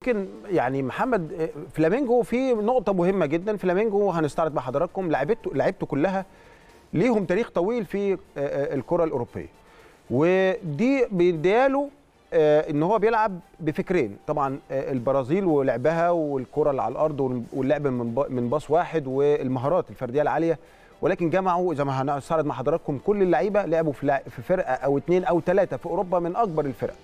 يمكن يعني محمد آه، فلامينجو في نقطة مهمة جدا فلامينجو هنستعرض مع حضراتكم لعبته لعبته كلها ليهم تاريخ طويل في آه، آه، الكرة الأوروبية ودي بيدياله آه، ان هو بيلعب بفكرين طبعا آه، البرازيل ولعبها والكرة اللي على الارض واللعب من ب- من باص واحد والمهارات الفرديه العاليه ولكن جمعوا زي ما هنستعرض مع حضراتكم كل اللعيبه لعبوا في لع- في فرقه او اثنين او ثلاثه في اوروبا من اكبر الفرق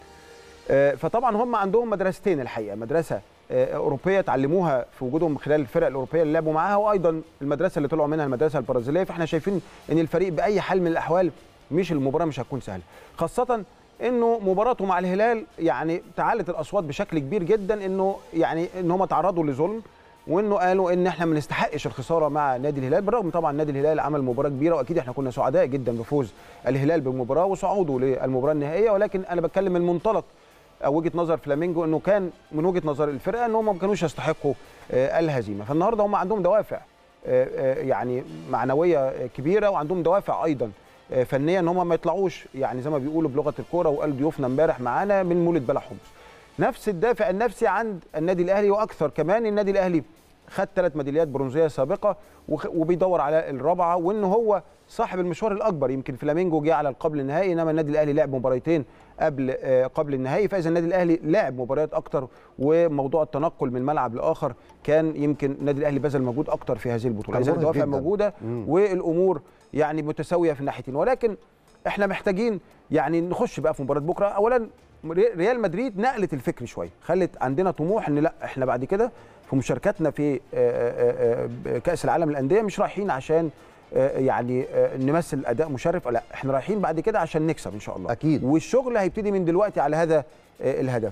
آه، فطبعا هم عندهم مدرستين الحقيقه مدرسه آه، اوروبيه اتعلموها في وجودهم من خلال الفرق الاوروبيه اللي لعبوا معاها وايضا المدرسه اللي طلعوا منها المدرسه البرازيليه فاحنا شايفين ان الفريق باي حال من الاحوال مش المباراه مش هتكون سهله خاصه انه مباراته مع الهلال يعني تعالت الاصوات بشكل كبير جدا انه يعني ان هم تعرضوا لظلم وانه قالوا ان احنا ما نستحقش الخساره مع نادي الهلال بالرغم طبعا نادي الهلال عمل مباراه كبيره واكيد احنا كنا سعداء جدا بفوز الهلال بالمباراه وصعوده للمباراه النهائيه ولكن انا بتكلم من منطلق او وجهه نظر فلامينجو انه كان من وجهه نظر الفرقه ان هم ما كانوش يستحقوا آه، الهزيمه فالنهارده هم عندهم دوافع آه، آه، يعني معنويه آه، كبيره وعندهم دوافع ايضا آه، فنيه ان هم ما يطلعوش يعني زي ما بيقولوا بلغه الكوره وقال ضيوفنا امبارح معانا من مولد بلا حمص نفس الدافع النفسي عند النادي الاهلي واكثر كمان النادي الاهلي خد ثلاث ميداليات برونزيه سابقه وخ- وبيدور على الرابعه وان هو صاحب المشوار الاكبر يمكن فلامينجو جه على القبل النهائي انما النادي الاهلي لعب مباراتين قبل آه، قبل النهائي فاذا النادي الاهلي لعب مباريات اكتر وموضوع التنقل من ملعب لاخر كان يمكن النادي الاهلي بذل مجهود اكتر في هذه البطوله كان اذا مرهق الدوافع جداً. موجوده مم. والامور يعني متساويه في الناحيتين ولكن احنا محتاجين يعني نخش بقى في مباراه بكره اولا ري- ريال مدريد نقلت الفكر شويه خلت عندنا طموح ان لا احنا بعد كده في مشاركتنا في آه، آه، آه، كاس العالم للانديه مش رايحين عشان آه، يعني آه، نمثل اداء مشرف لا احنا رايحين بعد كده عشان نكسب ان شاء الله أكيد. والشغل هيبتدي من دلوقتي على هذا آه، الهدف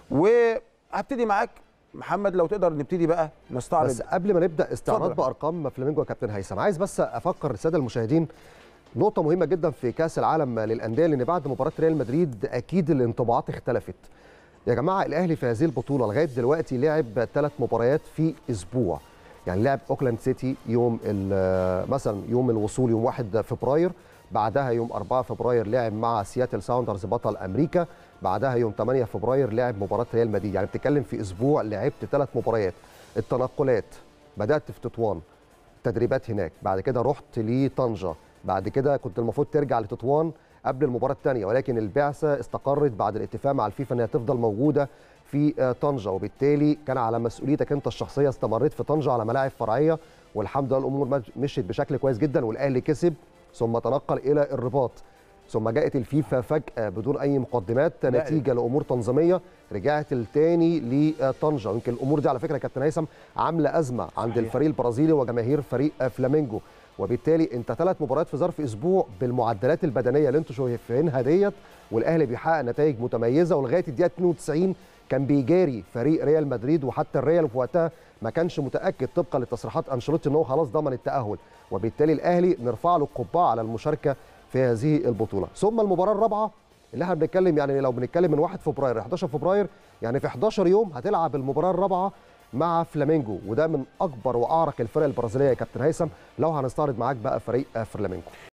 وهبتدي معاك محمد لو تقدر نبتدي بقى نستعرض بس قبل ما نبدا استعراض اتفضل. بارقام فلامينجو يا كابتن هيثم عايز بس افكر الساده المشاهدين نقطه مهمه جدا في كاس العالم للانديه لان بعد مباراه ريال مدريد اكيد الانطباعات اختلفت يا جماعه الاهلي في هذه البطوله لغايه دلوقتي لعب ثلاث مباريات في اسبوع يعني لعب اوكلاند سيتي يوم ال- مثلا يوم الوصول يوم 1 فبراير بعدها يوم 4 فبراير لعب مع سياتل ساوندرز بطل امريكا بعدها يوم 8 فبراير لعب مباراه ريال مدريد يعني بتتكلم في اسبوع لعبت ثلاث مباريات التنقلات بدات في تطوان تدريبات هناك بعد كده رحت لطنجه بعد كده كنت المفروض ترجع لتطوان قبل المباراه الثانيه ولكن البعثه استقرت بعد الاتفاق مع الفيفا انها تفضل موجوده في آه، طنجه وبالتالي كان على مسؤوليتك انت الشخصيه استمريت في طنجه على ملاعب فرعيه والحمد لله الامور مج- مشيت بشكل كويس جدا والاهلي كسب ثم تنقل الى الرباط ثم جاءت الفيفا فجاه بدون اي مقدمات لا. نتيجه لامور تنظيميه رجعت التاني لطنجه يمكن الامور دي على فكره يا كابتن هيثم عامله ازمه عند صحيح. الفريق البرازيلي وجماهير فريق فلامينجو وبالتالي انت ثلاث مباريات في ظرف اسبوع بالمعدلات البدنيه اللي انتم شايفينها ديت والاهلي بيحقق نتائج متميزه ولغايه الدقيقه 92 كان بيجاري فريق ريال مدريد وحتى الريال في وقتها ما كانش متاكد طبقا لتصريحات انشيلوتي ان هو خلاص ضمن التاهل وبالتالي الاهلي نرفع له القبعه على المشاركه في هذه البطوله ثم المباراه الرابعه اللي احنا بنتكلم يعني لو بنتكلم من 1 فبراير 11 فبراير يعني في 11 يوم هتلعب المباراه الرابعه مع فلامينجو وده من اكبر واعرق الفرق البرازيليه يا كابتن هيثم لو هنستعرض معاك بقى فريق فلامينجو